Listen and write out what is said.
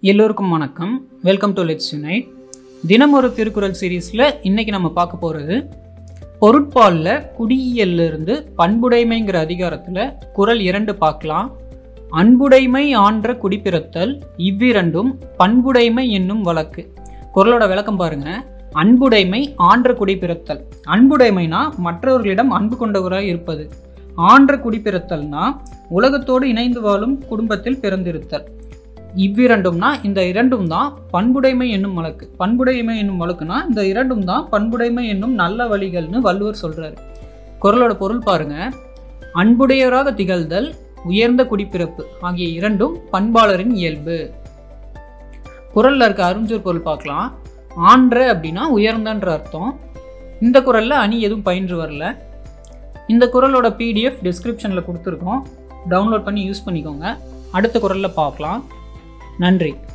எல்லோருக்கும் வணக்கம் welcome to let's unite தினம் ஒரு திருக்குறள் சீரீஸில் இன்னைக்கு நம்ம பார்க்க போகிறது பொருட்பாலில் குடியியல்ல இருந்து பண்புடைமைங்கிற அதிகாரத்தில் குறள் இரண்டு பார்க்கலாம் அன்புடைமை ஆன்ற குடிப்பிறத்தல் இவ்விரண்டும் பண்புடைமை என்னும் வழக்கு குறளோட விளக்கம் பாருங்க அன்புடைமை ஆன்ற குடிப்பிறத்தல் அன்புடைமைனா மற்றவர்களிடம் அன்பு கொண்டவராய் இருப்பது ஆன்ற குடிப்பிறத்தல்னா உலகத்தோடு இணைந்து வாழும் குடும்பத்தில் பிறந்திருத்தல் இவ்விரண்டும்னா இந்த இரண்டும் தான் பண்புடைமை என்னும் வழக்கு பண்புடைமை என்னும் வழக்குனா இந்த இரண்டும் தான் பண்புடைமை என்னும் நல்ல வழிகள்னு வள்ளுவர் சொல்றாரு குரலோட பொருள் பாருங்க அன்புடையவராக திகழ்தல் உயர்ந்த குடிப்பிறப்பு ஆகிய இரண்டும் பண்பாளரின் இயல்பு குரல்ல இருக்க அருஞ்சொற் பொருள் பார்க்கலாம் ஆன்ற அப்படின்னா உயர்ந்தன்ற அர்த்தம் இந்த குரல்ல அணி எதுவும் பயின்று வரல இந்த குரலோட பிடிஎஃப் டிஸ்கிரிப்ஷனில் கொடுத்துருக்கோம் டவுன்லோட் பண்ணி யூஸ் பண்ணிக்கோங்க அடுத்த குரலில் பார்க்கலாம் நன்றி